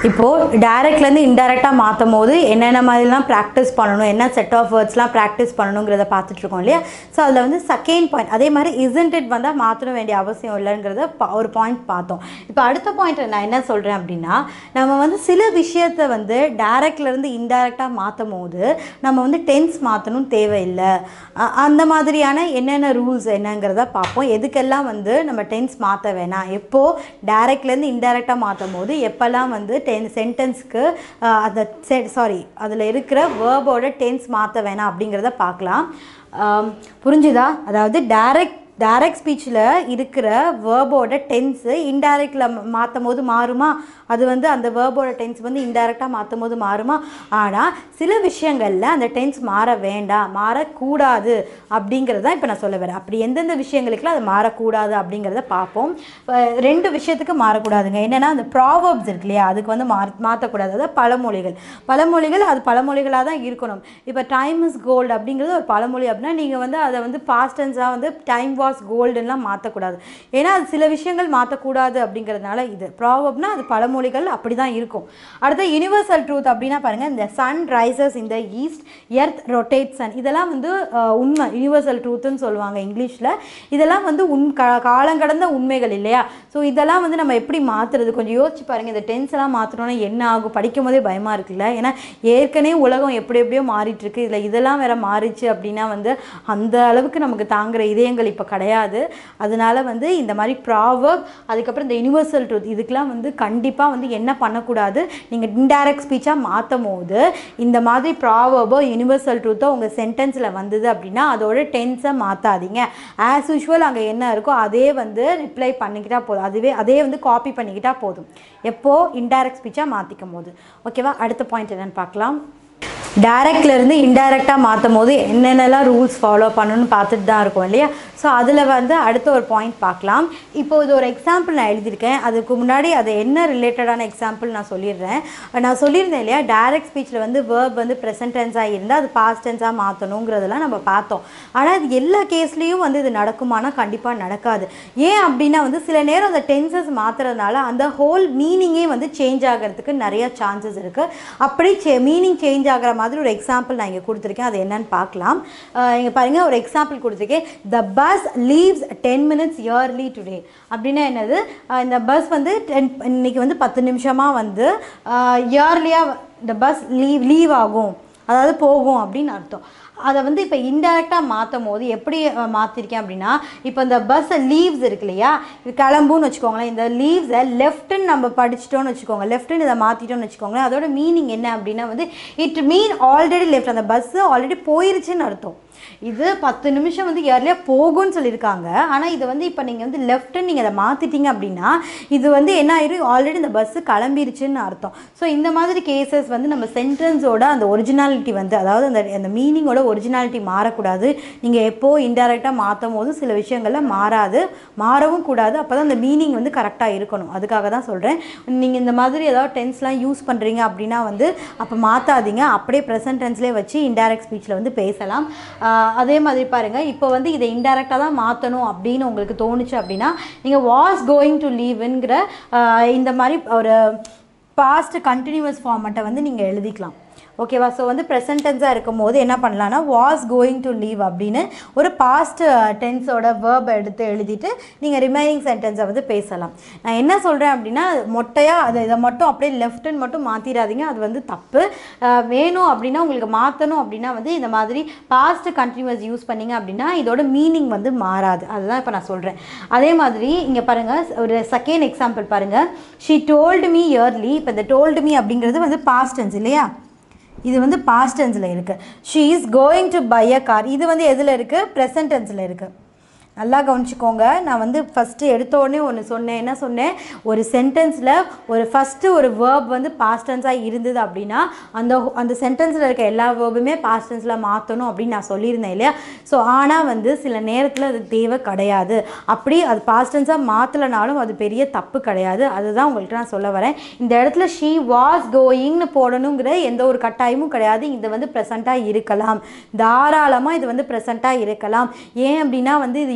இப்போது டேரெக்ட்லேருந்து இன்டெரக்டாக மாற்றும் போது என்னென்ன மாதிரிலாம் ப்ராக்டிஸ் பண்ணணும் என்ன செட் ஆஃப் வேர்ட்ஸ்லாம் ப்ராக்டிஸ் பண்ணணுங்கிறத பார்த்துட்டு இருக்கோம் இல்லையா ஸோ அதில் வந்து செகண்ட் பாயிண்ட் அதே மாதிரி இசன்ட் இட் வந்தால் மாற்ற வேண்டிய அவசியம் இல்லைங்கிறத பா- ஒரு பாயிண்ட் பார்த்தோம் இப்போ அடுத்த பாயிண்ட் நான் என்ன சொல்கிறேன் அப்படின்னா நம்ம வந்து சில விஷயத்தை வந்து டேரெக்ட்லேருந்து இன்டெரக்டாக மாற்றும் போது நம்ம வந்து டென்ஸ் மாற்றணும் தேவையில்லை அ- அந்த மாதிரியான என்னென்ன ரூல்ஸ் என்னங்கிறத பார்ப்போம் எதுக்கெல்லாம் வந்து நம்ம டென்ஸ் மாற்ற வேணாம் எப்போ டேரெக்ட்லேருந்து இன்டெரக்டாக மாற்றும் போது எப்போல்லாம் வந்து டென் சென்டென்ஸ்க்கு அந்த சாரி அதில் இருக்கிற வேர்போட டென்ஸ் மாற்ற வேணாம் அப்படிங்கிறத பார்க்கலாம் ஆம், புரிஞ்சுதா அதாவது டைரக்ட் டைரக்ட் ஸ்பீச்சில் இருக்கிற வேர்போட டென்ஸு இன்டைரக்டில் மாற்றும் போது மாறுமா அது வந்து அந்த வேர்போட டென்ஸ் வந்து இன்டைரக்டாக மாற்றும் போது மாறுமா ஆனால் சில விஷயங்களில் அந்த டென்ஸ் மாற வேண்டாம் மாறக்கூடாது அப்படிங்கிறத இப்போ நான் சொல்ல வரேன் அப்படி எந்தெந்த விஷயங்களுக்குலாம் அது மாறக்கூடாது அப்படிங்கிறத பார்ப்போம் இப்ப ரெண்டு விஷயத்துக்கு மாறக்கூடாதுங்க என்னென்னா அந்த ப்ராவர்ப்ஸ் இருக்கு இல்லையா அதுக்கு வந்து மாற மாற்றக்கூடாது அதாவது பழமொழிகள் பழமொழிகள் அது பழமொழிகளாக தான் இருக்கணும் இப்போ டைம் இஸ் கோல்டு அப்படிங்கிறது ஒரு பழமொழி அப்படின்னா நீங்கள் வந்து அதை வந்து பாஸ்ட் டென்ஸாக வந்து டைம் வாஸ் கோல்டுலாம் மாற்றக்கூடாது ஏன்னா அது சில விஷயங்கள் மாற்றக்கூடாது அப்படிங்கிறதுனால இது ப்ராவப்னா அது பழமொழிகள் அப்படி தான் இருக்கும் அடுத்து யுனிவர்சல் ட்ரூத் அப்படின்னா பாருங்கள் இந்த சன் ரைசஸ் இந்த ஈஸ்ட் எர்த் ரொட்டேட் சன் இதெல்லாம் வந்து அஹ், உண்மை யுனிவர்சல் ட்ரூத்துன்னு சொல்லுவாங்க இங்கிலீஷில் இதெல்லாம் வந்து உன் கா காலங்கடந்த உண்மைகள் இல்லையா ஸோ இதெல்லாம் வந்து நம்ம எப்படி மாற்றுறது கொஞ்சம் யோசிச்சு பாருங்கள் இந்த டென்ஸ் எல்லாம் மாற்றணும்னா என்ன ஆகும் படிக்கும் போதே பயமாக இருக்குல்ல ஏன்னா ஏற்கனவே உலகம் எப்படி எப்படியோ மாறிட்டு இருக்கு இதில் இதெல்லாம் வேற மாறிச்சு அப்படின்னா வந்து அந்த அளவுக்கு நமக்கு தாங்குற இதயங்கள் இப்போ கிடையாது அதனால வந்து இந்த மாதிரி ப்ராவர்ப் அதுக்கப்புறம் இந்த யுனிவர்சல் ட்ரூத் இதுக்கெல்லாம் வந்து கண்டிப்பாக வந்து என்ன பண்ணக்கூடாது நீங்கள் இன்டைரக்ட் ஸ்பீச்சாக மாற்றும் போது இந்த மாதிரி ப்ராவர்போ யுனிவர்சல் ட்ரூத்தோ உங்கள் சென்டென்ஸில் வந்தது அப்படின்னா அதோட டென்ஸை மாற்றாதீங்க ஆஸ் யூஷுவல் அங்கே என்ன இருக்கோ அதே வந்து ரிப்ளை பண்ணிக்கிட்டா போதும் அதுவே அதே வந்து காப்பி பண்ணிக்கிட்டா போதும் எப்போ இன்டைரக்ட் ஸ்பீச்சாக மாற்றிக்கும் போது ஓகேவா அடுத்த பாயிண்ட் என்னன்னு பார்க்கலாம் டைரக்ட்ல இருந்து இன்டைரக்டாக மாற்றும் போது என்னென்னலாம் ரூல்ஸ் ஃபாலோ பண்ணணும்னு பார்த்துட்டு தான் இருக்கோம் இல்லையா ஸோ அதில் வந்து அடுத்த ஒரு பாயிண்ட் பார்க்கலாம் இப்போ இது ஒரு எக்ஸாம்பிள் நான் எழுதியிருக்கேன் அதுக்கு முன்னாடி அது என்ன ரிலேட்டடான எக்ஸாம்பிள் நான் சொல்லிடுறேன் நான் சொல்லியிருந்தேன் இல்லையா டைரக்ட் ஸ்பீச்சில் வந்து வேர்ப் வந்து ப்ரெசன்ட் டென்ஸாக இருந்தால் அது பாஸ்ட் டென்ஸாக மாற்றணுங்கிறதெல்லாம் நம்ம பார்த்தோம் ஆனால் அது எல்லா கேஸ்லேயும் வந்து இது நடக்குமானா கண்டிப்பாக நடக்காது ஏன் அப்படின்னா வந்து சில நேரம் அந்த டென்சஸ் மாற்றுறதுனால அந்த ஹோல் மீனிங்கே வந்து சேஞ்ச் ஆகிறதுக்கு நிறைய சான்சஸ் இருக்குது அப்படி சே மீனிங் சேஞ்ச் ஆகிற மாதிரி ஒரு எக்ஸாம்பிள் நான் இங்கே கொடுத்துருக்கேன் அது என்னன்னு பார்க்கலாம் இங்கே பாருங்கள் ஒரு எக்ஸாம்பிள் கொடுத்துருக்கேன் the bus leaves ten minutes early today அப்படின்னா என்னது அஹ் இந்த பஸ் வந்து டென் இன்னைக்கு வந்து பத்து நிமிஷமாக வந்து இயர்லியாக இந்த பஸ் லீவ் லீவ் ஆகும் அதாவது போகும் அப்படின்னு அர்த்தம் அதை வந்து இப்போ இன்டெரக்டாக மாற்றும் போது எப்படி அஹ், மாற்றிருக்கேன் அப்படின்னா இப்போ இந்த பஸ் லீவ்ஸ் இருக்கு இல்லையா இது கிளம்புன்னு வச்சுக்கோங்களேன் இந்த லீவ்ஸை லெஃப்ட்டுன்னு நம்ம படிச்சிட்டோம்னு வச்சுக்கோங்க லெஃப்ட்டுன்னு இதை மாற்றிட்டோம்னு வச்சுக்கோங்களேன் அதோட மீனிங் என்ன அப்படின்னா வந்து இட் மீன் ஆல்ரெடி லெஃப்ட் அந்த பஸ்ஸு ஆல்ரெடி போயிருச்சுன்னு அர்த்தம் இது பத்து நிமிஷம் வந்து இயர்லியாக போகும்னு சொல்லியிருக்காங்க ஆனால் இது வந்து இப்போ நீங்கள் வந்து லெஃப்ட்டுன்னு நீங்கள் அதை மாற்றிட்டீங்க அப்படின்னா இது வந்து என்ன ஆயிரும் ஆல்ரெடி இந்த பஸ்ஸு கிளம்பிருச்சுன்னு அர்த்தம் ஸோ இந்த மாதிரி கேசஸ் வந்து நம்ம சென்டென்ஸோட அந்த ஒரிஜினாலிட்டி வந்து அதாவது அந்த அந்த மீனிங்கோட ஒரிஜினாலிட்டி மாறக்கூடாது நீங்கள் எப்போ இன்டெரக்டாக மாற்றும் போது சில விஷயங்கள்ல மாறாது மாறவும் கூடாது அப்போ தான் அந்த மீனிங் வந்து கரெக்டாக இருக்கணும் அதுக்காக தான் சொல்கிறேன் நீங்கள் இந்த மாதிரி ஏதாவது டென்ஸ்லாம் யூஸ் பண்ணுறீங்க அப்படின்னா வந்து அப்போ மாற்றாதீங்க அப்படியே ப்ரெசன்ட் டென்ஸ்லேயே வச்சு இன்டைரக்ட் ஸ்பீச்சில் வந்து பேசலாம் ஆஹ் அதே மாதிரி பாருங்கள் இப்போ வந்து இதை இன்டைரக்டாக தான் மாற்றணும் அப்படின்னு உங்களுக்கு தோணுச்சு அப்படின்னா நீங்கள் வாஸ் கோயிங் டு லீவுங்கிற இந்த மாதிரி ஒரு பாஸ்ட் கண்டினியூவஸ் ஃபார்மெட்டை வந்து நீங்கள் எழுதிக்கலாம் ஓகேவா ஸோ வந்து ப்ரெசன்ட் டென்ஸாக இருக்கும் போது என்ன பண்ணலான்னா வாஸ் கோயிங் டு லீவ் அப்படின்னு ஒரு பாஸ்ட் டென்ஸோட வேர்ப் எடுத்து எழுதிட்டு நீங்கள் ரிமைனிங் சென்டென்ஸை வந்து பேசலாம் நான் என்ன சொல்கிறேன் அப்படின்னா மொட்டையாக அதை இதை மட்டும் அப்படியே லெஃப்ட்டுன்னு மட்டும் மாற்றிடாதீங்க அது வந்து தப்பு அஹ் வேணும் அப்படின்னா உங்களுக்கு மாற்றணும் அப்படின்னா வந்து இந்த மாதிரி பாஸ்ட் கண்டினியூஸ் யூஸ் பண்ணீங்க அப்படின்னா இதோட மீனிங் வந்து மாறாது அதுதான் இப்போ நான் சொல்கிறேன் அதே மாதிரி இங்கே பாருங்கள் ஒரு செகண்ட் எக்ஸாம்பிள் பாருங்கள் ஷீ டோல்டு மீ இயர்லி இப்போ இந்த டோல்டு மீ அப்படிங்கிறது வந்து பாஸ்ட் டென்ஸ் இல்லையா இது வந்து பாஸ்ட் டென்ஸில் இருக்குது she is going to buy a car இது வந்து எதில் இருக்குது ப்ரெசன்ட் டென்ஸில் இருக்குது நல்லா கவனிச்சுக்கோங்க நான் வந்து ஃபஸ்ட்டு எடுத்த உடனே ஒன்று சொன்னேன் என்ன சொன்னேன் ஒரு சென்டென்ஸில் ஒரு ஃபஸ்ட்டு ஒரு வேர்ப் வந்து பாஸ்ட் டென்ஸாக இருந்தது அப்படின்னா அந்த அந்த சென்டென்ஸில் இருக்க எல்லா வேர்புமே பாஸ்ட் டென்ஸில் மாற்றணும் அப்படின்னு நான் சொல்லியிருந்தேன் இல்லையா ஸோ ஆனால் வந்து சில நேரத்தில் அது தேவை கிடையாது அப்படி அது பாஸ்ட் டென்ஸாக மாற்றலைனாலும் அது பெரிய தப்பு கிடையாது அதுதான் உங்கள்கிட்ட நான் சொல்ல வரேன் இந்த இடத்துல ஷீ வாஸ் கோயிங்னு போடணுங்கிற எந்த ஒரு கட்டாயமும் கிடையாது இது வந்து ப்ரெசண்ட்டாக இருக்கலாம் தாராளமாக இது வந்து ப்ரெசண்ட்டாக இருக்கலாம் ஏன் அப்படின்னா வந்து இது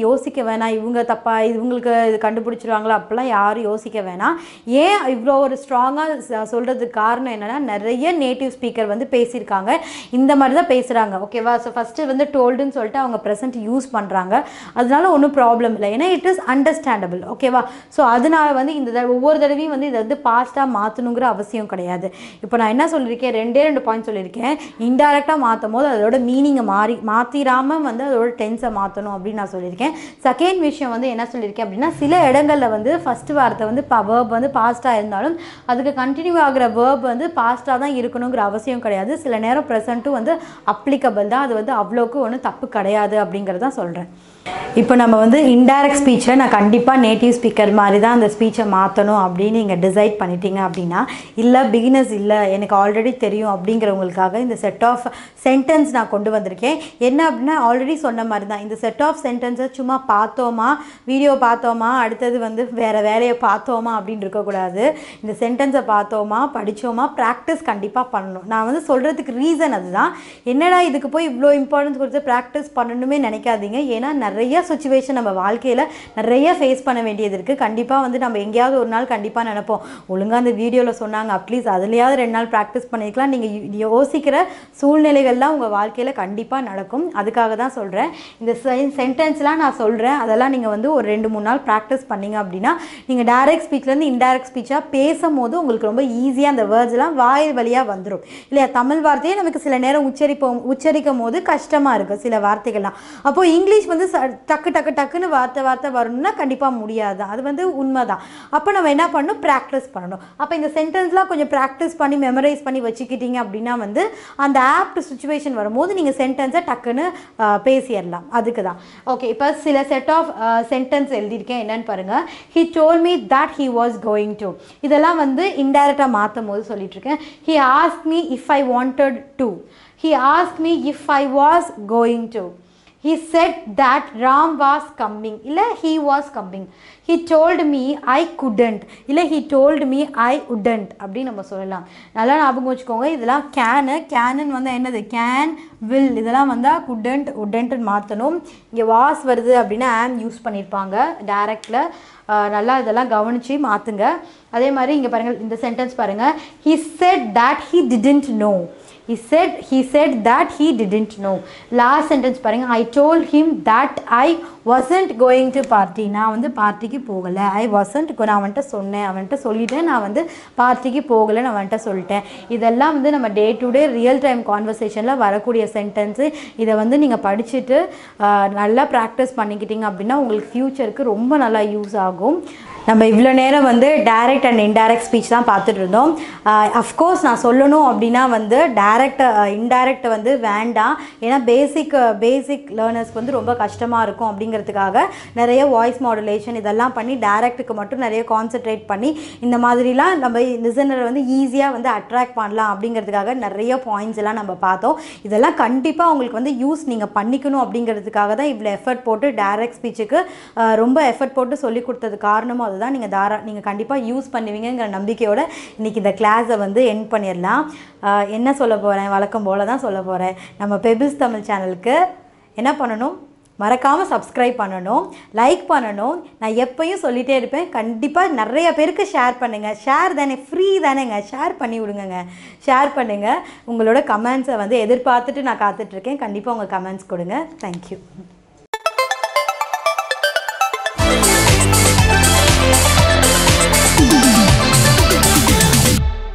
யோசிக்க வேணாம் இவங்க தப்பா இவங்களுக்கு இது கண்டுபிடிச்சிருவாங்களா அப்படிலாம் யாரும் யோசிக்க வேணாம் ஏன் இவ்வளோ ஒரு ஸ்ட்ராங்காக சொல்கிறதுக்கு காரணம் என்னென்னா நிறைய நேட்டிவ் ஸ்பீக்கர் வந்து பேசியிருக்காங்க இந்த மாதிரி தான் பேசுகிறாங்க ஓகேவா ஸோ ஃபஸ்ட்டு வந்து டோல்டுன்னு சொல்லிட்டு அவங்க ப்ரெசென்ட் யூஸ் பண்ணுறாங்க அதனால ஒன்றும் ப்ராப்ளம் இல்லை ஏன்னா இட் இஸ் அண்டர்ஸ்டாண்டபிள் ஓகேவா ஸோ அதனால வந்து இந்த தடவை ஒவ்வொரு தடவையும் வந்து இதை வந்து பாஸ்ட்டாக மாற்றணுங்கிற அவசியம் கிடையாது இப்போ நான் என்ன சொல்லியிருக்கேன் ரெண்டே ரெண்டு பாயிண்ட் சொல்லியிருக்கேன் இன்டெரக்டாக மாற்றும் போது அதோட மீனிங்கை மாறி மாற்றிடாமல் வந்து அதோட டென்ஸை மாற்றணும் அப்படின்னு நான் சொல்லியிருக்கேன் செகண்ட் விஷயம் வந்து என்ன சொல்லியிருக்கேன் அப்படின்னா சில இடங்களில் வந்து ஃபஸ்ட் வார்த்தை வந்து வேர்ப் வந்து பாஸ்ட்டாக இருந்தாலும் அதுக்கு கண்டினியூ ஆகிற வேர்ப் வந்து பாஸ்ட்டாக தான் இருக்கணுங்கிற அவசியம் கிடையாது சில நேரம் ப்ரெசண்ட்டும் வந்து அப்ளிகபிள் தான் அது வந்து அவ்வளோக்கு ஒன்றும் தப்பு கிடையாது அப்படிங்கிறதான் சொல்கிறேன் இப்போ நம்ம வந்து இன்டைரக்ட் ஸ்பீச்சில் நான் கண்டிப்பாக நேட்டிவ் ஸ்பீக்கர் மாதிரி தான் அந்த ஸ்பீச்சை மாற்றணும் அப்படின்னு நீங்கள் டிசைட் பண்ணிட்டீங்க அப்படின்னா இல்லை பிகினர்ஸ் இல்லை எனக்கு ஆல்ரெடி தெரியும் அப்படிங்கிறவங்களுக்காக இந்த செட் ஆஃப் சென்டென்ஸ் நான் கொண்டு வந்திருக்கேன் என்ன அப்படின்னா ஆல்ரெடி சொன்ன மாதிரி தான் இந்த செட் ஆஃப் சென்டென்ஸை சும்மா பார்த்தோமா வீடியோ பார்த்தோமா அடுத்தது வந்து வேறு வேலையை பார்த்தோமா அப்படின்னு இருக்கக்கூடாது இந்த சென்டென்ஸை பார்த்தோமா படித்தோமா ப்ராக்டிஸ் கண்டிப்பாக பண்ணணும் நான் வந்து சொல்கிறதுக்கு ரீசன் அதுதான் என்னடா இதுக்கு போய் இவ்வளோ இம்பார்ட்டன்ஸ் கொடுத்து ப்ராக்டிஸ் பண்ணணுமே நினைக்காதீங்க ஏன்னா நிறைய சுச்சுவேஷன் நம்ம வாழ்க்கையில் நிறைய ஃபேஸ் பண்ண வேண்டியது இருக்குது கண்டிப்பாக வந்து நம்ம எங்கேயாவது ஒரு நாள் கண்டிப்பாக நினைப்போம் ஒழுங்காக அந்த வீடியோவில் சொன்னாங்க அட்லீஸ்ட் அதுலேயாவது ரெண்டு நாள் ப்ராக்டிஸ் பண்ணிக்கலாம் நீங்கள் யோசிக்கிற சூழ்நிலைகள்லாம் உங்கள் வாழ்க்கையில் கண்டிப்பாக நடக்கும் அதுக்காக தான் சொல்கிறேன் இந்த சென்டென்ஸ்லாம் நான் சொல்கிறேன் அதெல்லாம் நீங்கள் வந்து ஒரு ரெண்டு மூணு நாள் ப்ராக்டிஸ் பண்ணீங்க அப்படின்னா நீங்கள் டைரக்ட் ஸ்பீச்லேருந்து இன்டைரக்ட் ஸ்பீச்சாக பேசும்போது உங்களுக்கு ரொம்ப ஈஸியாக அந்த வேர்ட்ஸ்லாம் வாய் வழியாக வந்துடும் இல்லையா தமிழ் வார்த்தையே நமக்கு சில நேரம் உச்சரிப்போம் உச்சரிக்கும் போது கஷ்டமாக இருக்கும் சில வார்த்தைகள்லாம் அப்போது இங்கிலீஷ் வந்து ச- டக்கு டக்கு டக்குன்னு வார்த்தை வார்த்தை வரணும்னா கண்டிப்பாக முடியாது அது வந்து உண்மைதான் அப்போ நம்ம என்ன பண்ணணும் ப்ராக்டிஸ் பண்ணணும் அப்போ இந்த சென்டென்ஸ்லாம் கொஞ்சம் ப்ராக்டிஸ் பண்ணி மெமரைஸ் பண்ணி வச்சுக்கிட்டீங்க அப்படின்னா வந்து அந்த ஆப்ட் சுச்சுவேஷன் வரும்போது நீங்கள் சென்டென்ஸை டக்குன்னு ஆஹ், பேசிடலாம் அதுக்கு தான் ஓகே இப்போ சில செட் ஆஃப் சென்டென்ஸ் எழுதியிருக்கேன் என்னன்னு பாருங்கள் he told me that he was going to இதெல்லாம் வந்து இன்டைரக்டாக மாற்றும் போது சொல்லிட்டு இருக்கேன் he ask me if I wanted to he ask me if I was going to he said that ram was coming இல்ல he was coming he told me i couldn't இல்ல he told me i wouldn't அப்படின்னு நம்ம சொல்லலாம் நல்லா ஞாபகம் வச்சுக்கோங்க இதெல்லாம் can கேனுன்னு வந்து என்னது கேன் வில் இதெல்லாம் வந்தால் couldn't wouldn't மாற்றணும் இங்கே வாஸ் வருது அப்படின்னா ஆம் யூஸ் பண்ணியிருப்பாங்க டேரக்டில் நல்லா இதெல்லாம் கவனித்து மாற்றுங்க அதே மாதிரி இங்கே பாருங்கள் இந்த சென்டென்ஸ் பாருங்கள் he said that he didn't know he said he said that he didn't know last sentence பாருங்க i told him that i wasn't going to party நான் வந்து பார்ட்டிக்கு போகலை ஐ wasn't go- நான் அவன்கிட்ட சொன்னேன் அவன்கிட்ட சொல்லிட்டேன் நான் வந்து பார்ட்டிக்கு போகலை நான் அவன்கிட்ட சொல்லிட்டேன் இதெல்லாம் வந்து நம்ம day to day real time கான்வர்சேஷனில் வரக்கூடிய சென்டென்ஸு இதை வந்து நீங்கள் படிச்சுட்டு ஆஹ், நல்லா ப்ராக்டிஸ் பண்ணிக்கிட்டீங்க அப்படின்னா உங்களுக்கு ஃப்யூச்சருக்கு ரொம்ப நல்லா யூஸ் ஆகும் நம்ம இவ்வளோ நேரம் வந்து டைரக்ட் அண்ட் இன்டைரக்ட் ஸ்பீச் தான் பார்த்துட்டு இருந்தோம் அஃப்கோர்ஸ் நான் சொல்லணும் அப்படின்னா வந்து டைரக்ட் இன்டைரக்ட் வந்து வேண்டாம் ஏன்னா பேசிக் பேசிக் லேர்னர்ஸ்க்கு வந்து ரொம்ப கஷ்டமாக இருக்கும் அப்படிங்கிறதுக்காக நிறைய வாய்ஸ் மாடுலேஷன் இதெல்லாம் பண்ணி டைரக்ட்டுக்கு மட்டும் நிறைய கான்சென்ட்ரேட் பண்ணி இந்த மாதிரிலாம் நம்ம லிசனரை வந்து ஈஸியாக வந்து அட்ராக்ட் பண்ணலாம் அப்படிங்கிறதுக்காக நிறைய பாயிண்ட்ஸ் எல்லாம் நம்ம பார்த்தோம் இதெல்லாம் கண்டிப்பாக உங்களுக்கு வந்து யூஸ் நீங்கள் பண்ணிக்கணும் அப்படிங்கிறதுக்காக தான் இவ்வளோ எஃபர்ட் போட்டு டைரக்ட் ஸ்பீச்சுக்கு ரொம்ப எஃபர்ட் போட்டு சொல்லி கொடுத்தது காரணமும் அதுதான் நீங்கள் தாரா நீங்கள் கண்டிப்பாக யூஸ் பண்ணுவீங்கங்கிற நம்பிக்கையோட இன்றைக்கி இந்த கிளாஸை வந்து என் பண்ணிடலாம் ஆஹ் என்ன சொல்ல போகிறேன் வழக்கம் போல தான் சொல்ல போகிறேன் நம்ம பெபிள்ஸ் தமிழ் சேனலுக்கு என்ன பண்ணணும் மறக்காமல் சப்ஸ்கிரைப் பண்ணணும் லைக் பண்ணணும் நான் எப்பயும் சொல்லிகிட்டே இருப்பேன் கண்டிப்பாக நிறைய பேருக்கு ஷேர் பண்ணுங்கள் ஷேர் தானே ஃப்ரீ தானேங்க ஷேர் பண்ணி விடுங்கங்க ஷேர் பண்ணுங்கள் உங்களோட கமெண்ட்ஸை வந்து எதிர்பார்த்துட்டு நான் காத்துட்ருக்கேன் கண்டிப்பாக உங்கள் கமெண்ட்ஸ் கொடுங்க தேங்க்யூ